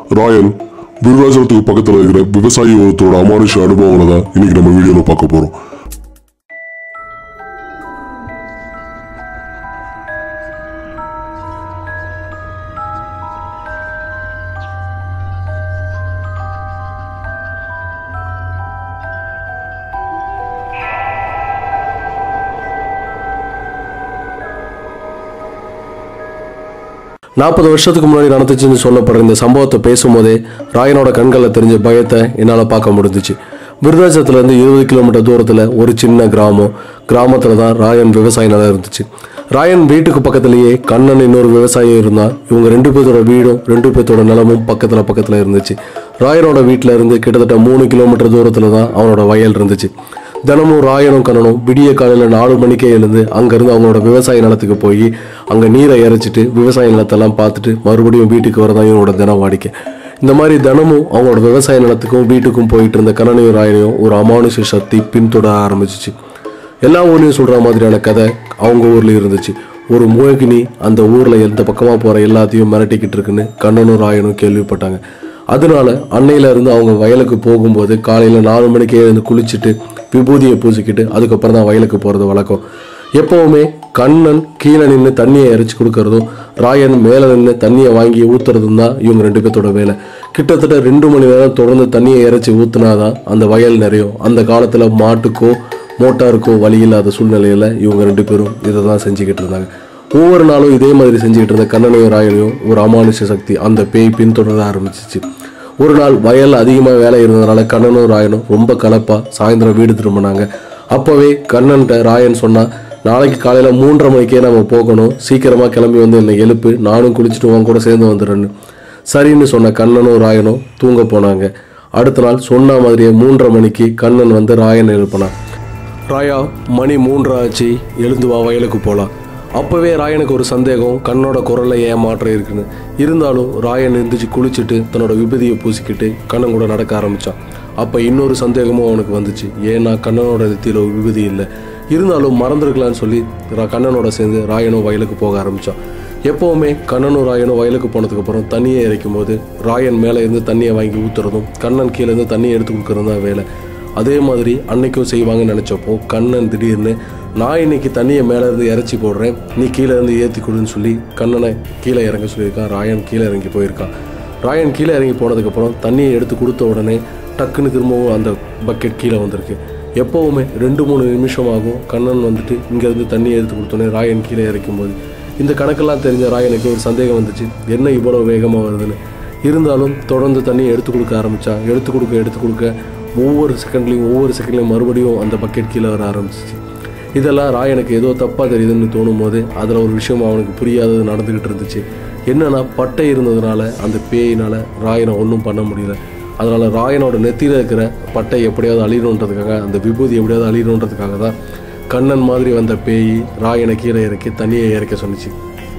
ராயன் விருதாச்சலத்துக்கு பக்கத்துல இருக்கிற விவசாயி ஒருத்தரோட அமானுஷ அனுபவங்களை தான் இன்னைக்கு நம்ம வீடியோல பார்க்க போறோம் நாற்பது வருஷத்துக்கு முன்னாடி நடந்துச்சுன்னு சொல்லப்படுற இந்த சம்பவத்தை பேசும்போதே ராயனோட கண்களில் தெரிஞ்ச பயத்தை என்னால் பார்க்க முடிஞ்சிச்சு விருதாச்சலத்துலேருந்து இருபது கிலோமீட்டர் தூரத்தில் ஒரு சின்ன கிராமம் கிராமத்தில் தான் ராயன் விவசாய நிலம் இருந்துச்சு ராயன் வீட்டுக்கு பக்கத்துலேயே கண்ணன் இன்னொரு விவசாயி இருந்தால் இவங்க ரெண்டு பேர்த்தோட வீடும் ரெண்டு பேர்த்தோட நிலமும் பக்கத்தில் பக்கத்தில் இருந்துச்சு ராயனோட வீட்டில் இருந்து கிட்டத்தட்ட மூணு கிலோமீட்டர் தூரத்தில் தான் அவனோட வயல் இருந்துச்சு தினமும் ராயனும் கண்ணனும் விடிய காலையில் நாலு மணிக்கே எழுந்து அங்கேருந்து அவங்களோட விவசாய நிலத்துக்கு போய் அங்கே நீரை இறைச்சிட்டு விவசாய நிலத்தெல்லாம் பார்த்துட்டு மறுபடியும் வீட்டுக்கு வரதான் இவனோட தினம் வாடிக்கை இந்த மாதிரி தினமும் அவங்களோட விவசாய நிலத்துக்கும் வீட்டுக்கும் போயிட்டு இருந்த கண்ணனையும் ராயனையும் ஒரு அமானுஷ சக்தி பின்தொடர ஆரம்பிச்சிச்சு எல்லா ஊர்லேயும் சொல்கிற மாதிரியான கதை அவங்க ஊர்லேயும் இருந்துச்சு ஒரு மோகினி அந்த ஊரில் எந்த பக்கமாக போகிற எல்லாத்தையும் மிரட்டிக்கிட்டு இருக்குன்னு கண்ணனும் ராயனும் கேள்விப்பட்டாங்க அதனால அன்னையில இருந்து அவங்க வயலுக்கு போகும்போது காலையில் நாலு மணிக்கே எழுந்து குளிச்சுட்டு விபூதியை பூசிக்கிட்டு அதுக்கப்புறம் தான் வயலுக்கு போகிறது வழக்கம் எப்போவுமே கண்ணன் கீழே நின்று தண்ணியை இறைச்சி கொடுக்கறதும் ராயன் மேலே நின்று தண்ணியை வாங்கி ஊத்துறதும் தான் இவங்க ரெண்டு பேர்த்தோட வேலை கிட்டத்தட்ட ரெண்டு மணி நேரம் தொடர்ந்து தண்ணியை இறைச்சி ஊத்துனாதான் அந்த வயல் நிறையும் அந்த காலத்தில் மாட்டுக்கோ மோட்டாருக்கோ வழி இல்லாத சூழ்நிலையில் இவங்க ரெண்டு பேரும் இதை தான் செஞ்சுக்கிட்டு இருந்தாங்க ஒவ்வொரு நாளும் இதே மாதிரி செஞ்சுக்கிட்டு இருந்த கண்ணனையும் ராயனையும் ஒரு அமானுஷ சக்தி அந்த பேய் பின்தொடர ஆரம்பிச்சிச்சு ஒரு நாள் வயல் அதிகமாக வேலை இருந்ததுனால கண்ணனும் ராயனும் ரொம்ப கலப்பா சாயந்தரம் வீடு திரும்பினாங்க அப்போவே கண்ணன்ட்ட ராயன் சொன்னா நாளைக்கு காலையில் மூன்றரை மணிக்கே நம்ம போகணும் சீக்கிரமாக கிளம்பி வந்து என்னை எழுப்பு நானும் குளிச்சுட்டு உன் கூட சேர்ந்து வந்துடுறேன்னு சரின்னு சொன்ன கண்ணனும் ராயனும் தூங்க போனாங்க அடுத்த நாள் சொன்ன மாதிரியே மூன்றரை மணிக்கு கண்ணன் வந்து ராயன் எழுப்பினான் ராயா மணி மூன்றரை ஆச்சு எழுந்து வா வயலுக்கு போகலாம் அப்போவே ராயனுக்கு ஒரு சந்தேகம் கண்ணோட குரலில் ஏன் மாற்றம் இருக்குன்னு இருந்தாலும் ராயன் எழுந்திரிச்சு குளிச்சுட்டு தன்னோட விபதியை பூசிக்கிட்டு கண்ணன் கூட நடக்க ஆரம்பித்தான் அப்போ இன்னொரு சந்தேகமும் அவனுக்கு வந்துச்சு ஏன்னா கண்ணனோட நெத்தியில் ஒரு விபதி இல்லை இருந்தாலும் மறந்துருக்கலான்னு சொல்லி ரா- கண்ணனோட சேர்ந்து ராயனும் வயலுக்கு போக ஆரம்பித்தான் எப்போவுமே கண்ணனும் ராயனும் வயலுக்கு போனதுக்கு அப்புறம் தண்ணியை இறைக்கும் போது ராயன் மேலே இருந்து தண்ணியை வாங்கி ஊத்துறதும் கண்ணன் கீழே இருந்து தண்ணியை எடுத்து கொடுக்கறதும் தான் வேலை அதே மாதிரி அன்னைக்கும் செய்வாங்கன்னு நினச்சப்போ கண்ணன் திடீர்னு நான் இன்னைக்கு தண்ணியை மேலே இருந்து இறச்சி போடுறேன் நீ கீழே இருந்து ஏற்றி கொடுன்னு சொல்லி கண்ணனை கீழே இறங்க சொல்லியிருக்கான் ராயன் கீழே இறங்கி போயிருக்கான் ராயன் கீழே இறங்கி போனதுக்கப்புறம் தண்ணியை எடுத்து கொடுத்த உடனே டக்குன்னு திரும்பவும் அந்த பக்கெட் கீழே வந்திருக்கு எப்போவுமே ரெண்டு மூணு நிமிஷம் ஆகும் கண்ணன் வந்துட்டு இங்கேருந்து தண்ணியை எடுத்து கொடுத்தோன்னே ராயன் கீழே இறக்கும்போது இந்த கணக்கெல்லாம் தெரிஞ்ச ராயனுக்கு ஒரு சந்தேகம் வந்துச்சு என்ன இவ்வளோ வேகமாக வருதுன்னு இருந்தாலும் தொடர்ந்து தண்ணியை எடுத்து கொடுக்க ஆரம்பித்தான் எடுத்து கொடுக்க எடுத்து கொடுக்க ஒவ்வொரு செகண்ட்லையும் ஒவ்வொரு செகண்ட்லையும் மறுபடியும் அந்த பக்கெட் கீழே வர ஆரம்பிச்சிச்சு இதெல்லாம் ராயனுக்கு ஏதோ தப்பாக தெரியுதுன்னு தோணும் போது அதில் ஒரு விஷயம் அவனுக்கு புரியாதது நடந்துக்கிட்டு இருந்துச்சு என்னன்னா பட்டை இருந்ததுனால அந்த பேயினால ராயனை ஒன்றும் பண்ண முடியல அதனால ராயனோட நெத்தியில் இருக்கிற பட்டை எப்படியாவது அழியணுன்றதுக்காக அந்த விபூதி எப்படியாவது அழியணுன்றதுக்காக தான் கண்ணன் மாதிரி வந்த பேய் ராயனை கீழே இறக்கி தண்ணியை இறக்க சொன்னிச்சு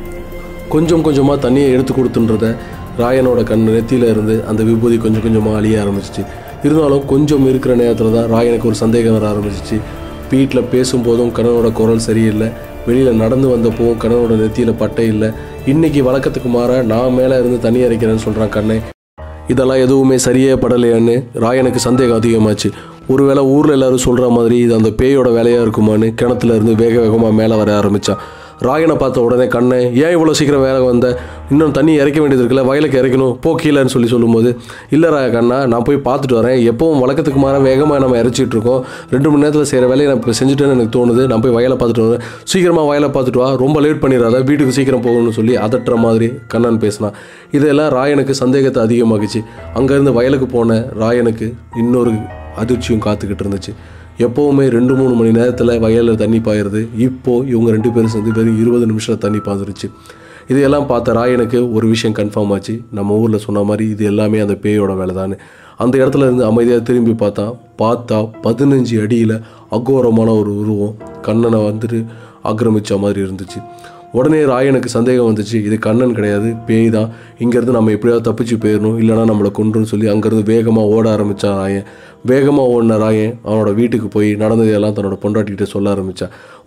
கொஞ்சம் கொஞ்சமாக தண்ணியை எடுத்து கொடுத்துன்றத ராயனோட கண் நெத்தியில இருந்து அந்த விபூதி கொஞ்சம் கொஞ்சமாக அழிய ஆரம்பிச்சிச்சு இருந்தாலும் கொஞ்சம் இருக்கிற நேரத்தில் தான் ராயனுக்கு ஒரு சந்தேகம் வர ஆரம்பிச்சிச்சு வீட்டில் பேசும்போதும் கண்ணனோட குரல் சரியில்லை வெளியில் நடந்து வந்தப்போவும் கண்ணனோட நெத்தியில் பட்டை இல்லை இன்னைக்கு வழக்கத்துக்கு மாற நான் மேலே இருந்து தண்ணி இறைக்கிறேன்னு சொல்கிறான் கண்ணை இதெல்லாம் எதுவுமே சரியே படலையான்னு ராயனுக்கு சந்தேகம் அதிகமாச்சு ஒருவேளை ஊரில் எல்லாரும் சொல்கிற மாதிரி இது அந்த பேயோட வேலையாக இருக்குமான்னு கிணத்துல இருந்து வேக வேகமாக மேலே வர ஆரம்பித்தான் ராயனை பார்த்த உடனே கண்ணை ஏன் இவ்வளோ சீக்கிரம் வேலை வந்த இன்னும் தண்ணி இறைக்க வேண்டியது இருக்குல்ல வயலுக்கு இறைக்கணும் போ கீழேன்னு சொல்லி சொல்லும்போது இல்லை ராய கண்ணா நான் போய் பார்த்துட்டு வரேன் எப்பவும் வழக்கத்துக்கு மாற வேகமாக நம்ம இறைச்சிட்டு இருக்கோம் ரெண்டு மணி நேரத்தில் செய்கிற வேலையை நான் இப்போ செஞ்சுட்டேன்னு எனக்கு தோணுது நான் போய் வயலை பார்த்துட்டு வரேன் சீக்கிரமாக வயலை பார்த்துட்டு வா ரொம்ப லேட் பண்ணிடாத வீட்டுக்கு சீக்கிரம் போகணும்னு சொல்லி அதட்டுற மாதிரி கண்ணன் பேசினான் இதெல்லாம் ராயனுக்கு சந்தேகத்தை அதிகமாகிச்சு அங்கேருந்து வயலுக்கு போன ராயனுக்கு இன்னொரு அதிர்ச்சியும் காத்துக்கிட்டு இருந்துச்சு எப்போவுமே ரெண்டு மூணு மணி நேரத்தில் வயலில் தண்ணி பாயிருது இப்போ இவங்க ரெண்டு பேரும் சேர்ந்து வெறும் இருபது நிமிஷம் தண்ணி பாய்ந்துருச்சு இதையெல்லாம் பார்த்த ராயனுக்கு ஒரு விஷயம் கன்ஃபார்ம் ஆச்சு நம்ம ஊரில் சொன்ன மாதிரி இது எல்லாமே அந்த பேயோட வேலை தானே அந்த இடத்துல இருந்து அமைதியாக திரும்பி பார்த்தா பார்த்தா பதினஞ்சு அடியில் அகோரமான ஒரு உருவம் கண்ணனை வந்துட்டு ஆக்கிரமிச்ச மாதிரி இருந்துச்சு உடனே ராயனுக்கு சந்தேகம் வந்துச்சு இது கண்ணன் கிடையாது பேய் தான் இங்கேருந்து நம்ம எப்படியாவது தப்பிச்சு போயிடணும் இல்லைனா நம்மளை கொன்றுன்னு சொல்லி அங்கேருந்து வேகமாக ஓட ஆரம்பித்தான் ராயன் வேகமாக ஓடின ராயன் அவனோட வீட்டுக்கு போய் நடந்ததையெல்லாம் தன்னோட பொண்டாட்டிகிட்ட சொல்ல ஆரம்பித்தான்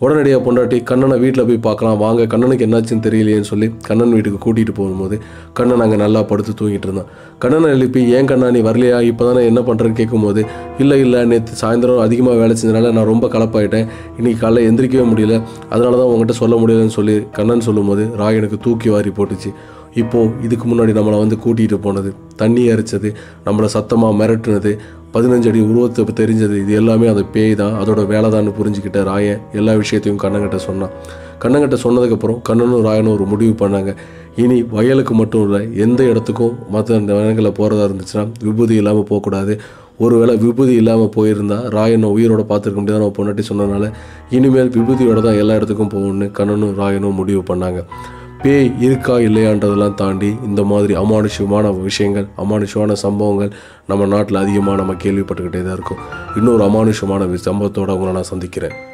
உடனடியாக பொண்டாட்டி கண்ணனை வீட்டில் போய் பார்க்கலாம் வாங்க கண்ணனுக்கு என்னாச்சுன்னு தெரியலையேன்னு சொல்லி கண்ணன் வீட்டுக்கு கூட்டிகிட்டு போகும்போது கண்ணன் அங்கே நல்லா படுத்து தூங்கிட்டு இருந்தான் கண்ணனை எழுப்பி ஏன் கண்ணா நீ வரலையா இப்போ தானே என்ன பண்ணுறேன்னு கேட்கும்போது இல்லை இல்லை நேற்று சாயந்தரம் அதிகமாக வேலை செஞ்சதுனால நான் ரொம்ப கலப்பாயிட்டேன் இன்னைக்கு காலைல எந்திரிக்கவே முடியல அதனால தான் உங்ககிட்ட சொல்ல முடியலன்னு சொல்லி கண்ணன் சொல்லும்போது ராயனுக்கு தூக்கி வாரி போட்டுச்சு இப்போது இதுக்கு முன்னாடி நம்மளை வந்து கூட்டிகிட்டு போனது தண்ணி அரைச்சது நம்மளை சத்தமாக மிரட்டுனது பதினஞ்சு அடி உருவத்தை தெரிஞ்சது இது எல்லாமே அந்த பேய் தான் அதோட வேலை தான் புரிஞ்சுக்கிட்ட ராயன் எல்லா விஷயத்தையும் கண்ணங்கிட்ட சொன்னான் கண்ணங்கிட்ட சொன்னதுக்கப்புறம் கண்ணனும் ராயனும் ஒரு முடிவு பண்ணாங்க இனி வயலுக்கு மட்டும் இல்லை எந்த இடத்துக்கும் மற்ற அந்த இடங்களில் போகிறதா இருந்துச்சுன்னா விபூதி இல்லாமல் போகக்கூடாது ஒருவேளை விபூதி இல்லாமல் போயிருந்தா ராயனை உயிரோட பார்த்துருக்க முடியாது நம்ம பொண்டாட்டி சொன்னதுனால இனிமேல் விபூதியோட தான் எல்லா இடத்துக்கும் போகணும்னு கண்ணனும் ராயனும் முடிவு பண்ணாங்க பேய் இருக்கா இல்லையான்றதெல்லாம் தாண்டி இந்த மாதிரி அமானுஷ்யமான விஷயங்கள் அமானுஷ்யமான சம்பவங்கள் நம்ம நாட்டில் அதிகமாக நம்ம கேள்விப்பட்டுக்கிட்டே தான் இருக்கோம் இன்னொரு அமானுஷ்யமான வி- சம்பவத்தோட உங்களை நான் சந்திக்கிறேன்